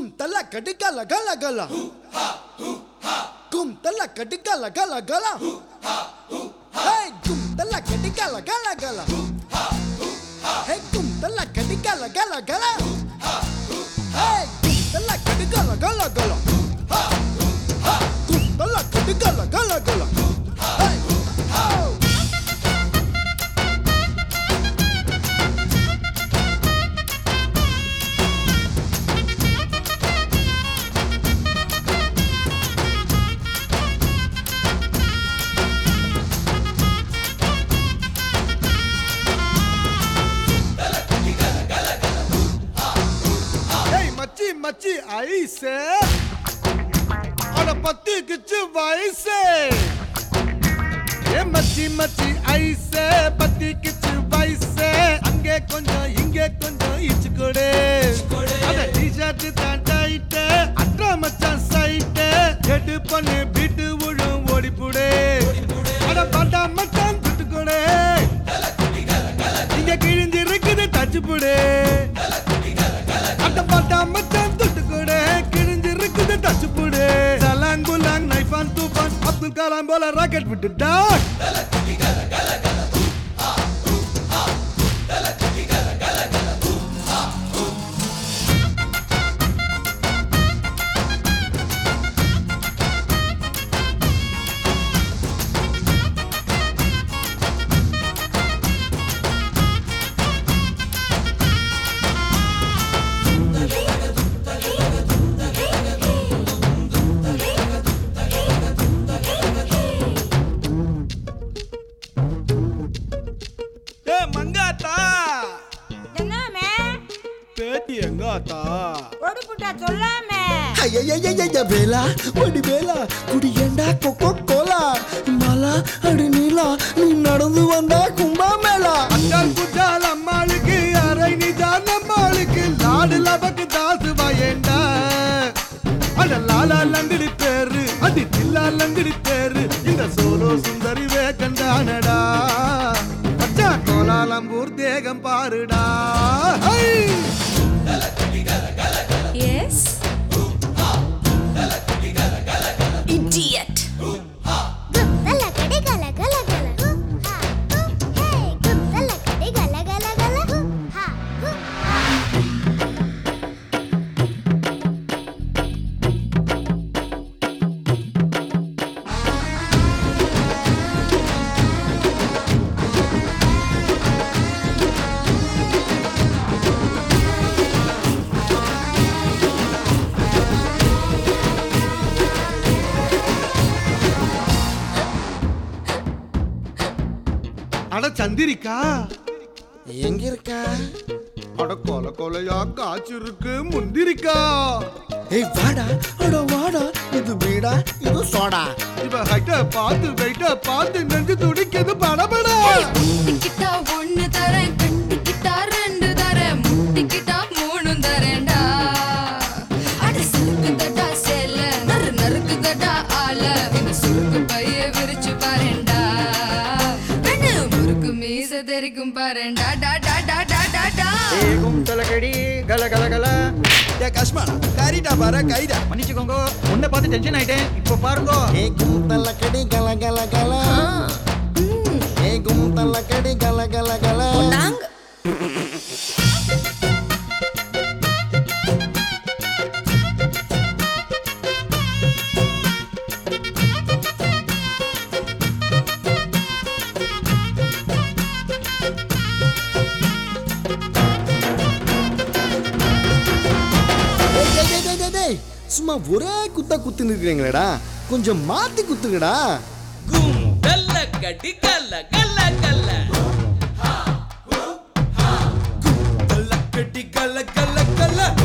கும் தல கடி கல கல கல கும் தல கடி கல கல கல ஹே கும் தல கடி கல கல கல ஹே கும் தல கடி கல கல கல ஹே கும் தல கடி கல கல கல கும் தல கடி கல கல கல ஹே ஓ ஏய் மச்சி மச்சி ஐஸே அட பத்து கிச்சு வயசே ஏ மச்சி மச்சி ஐஸே பத்தி கிச்சு வயசே அங்கே கொஞ்சம் இங்கே கொஞ்சம் இச்சு கொடு அட டிஷர்ட் தான் டைட்டு அட்ரா மச்சான் சைட்டு எட்டு பண்ணு பீட்டு விழும் ஓடிப்புடு அட பட்டா மச்சான் விட்டு கொடு இங்க கிழிஞ்சு இருக்குது தச்சு புடு அட்ட பாட்டா மச்சான் தொட்டு கூட கிழிஞ்சு இருக்குது டச்சு புடு சலாங் குலாங் நைஃபான் தூஃபான் அப்துல் கலாம் போல ராக்கெட் விட்டு டாக் ஏ மங்காத்தா என்னமே பேத்தி எங்காத்தா ஒடுப்புட்டா சொல்லாமே అయ్యయ్యయ్యయ్య వేళ ఒడి వేళ కుడి ఎండా కొక్కో కోలా మలా అడి నీలా నీ నడుந்து வந்தா கும்பமேளா அண்டால் குஜால் அம்மாளுக்கு அரை நிஜான் நம்மளுக்கு லாடு லபக்கு தாசு வயண்டா அட லாலா லங்கடி பேரு அது தில்லா லங்கடி பேரு இந்த சோலோ சுந்தரி வேகண்டானடா அச்சா கோலாலம்பூர் தேகம் பாருடா ஹை! எஸ் இடியட் గుత్తల కడి గల గల గల హు హా హు హే గుత్తల కడి గల గల గల హు హా హు அட சந்திரிக்கா எங்க இருக்கா அட கொல கொலையா காய்ச்சிருக்கு முந்திரிக்கா ஏய் வாடா அட வாடா இது வீடா இது சோடா இவ ஹைட்ட பார்த்து வெயிட்ட பார்த்து நெஞ்சு துடிக்குது படபட முட்டிக்கிட்டா ஒண்ணு தரேன் கட்டிக்கிட்டா ரெண்டு தரேன் முட்டிக்கிட்டா மூணு தரேன்டா அட சுருக்குதடா சேல நறு நறுக்குதடா ஆல இந்த சுருக்கு பைய விரிச்சு பாருண்டா பெண்ணு முறுக்கு மீச தெரிக்கும் பாருண்டா டா டா டா டா டா டா தலக்கடி கல கல கல ஏ கஷ்மாடா காரிடா பாரு கைடா மன்னிச்சுக்கோங்க உன்னை பார்த்து டென்ஷன் ஆயிட்டேன் இப்போ பாருங்க ஏ கும் தல கடி கல கல கல ஏ கும் தல கடி கல கல கல நாங்க ஏய், டேய், டேய், டேய், டேய், டேய். சும்மா ஒரே குத்தா குத்துன்னு இருக்கிறீங்களேடா கொஞ்சம் மாத்தி குத்துங்கடா கும் கல்ல கடி கல்ல கல்ல கல்ல கல்ல கடி கல்ல கல்ல கல்ல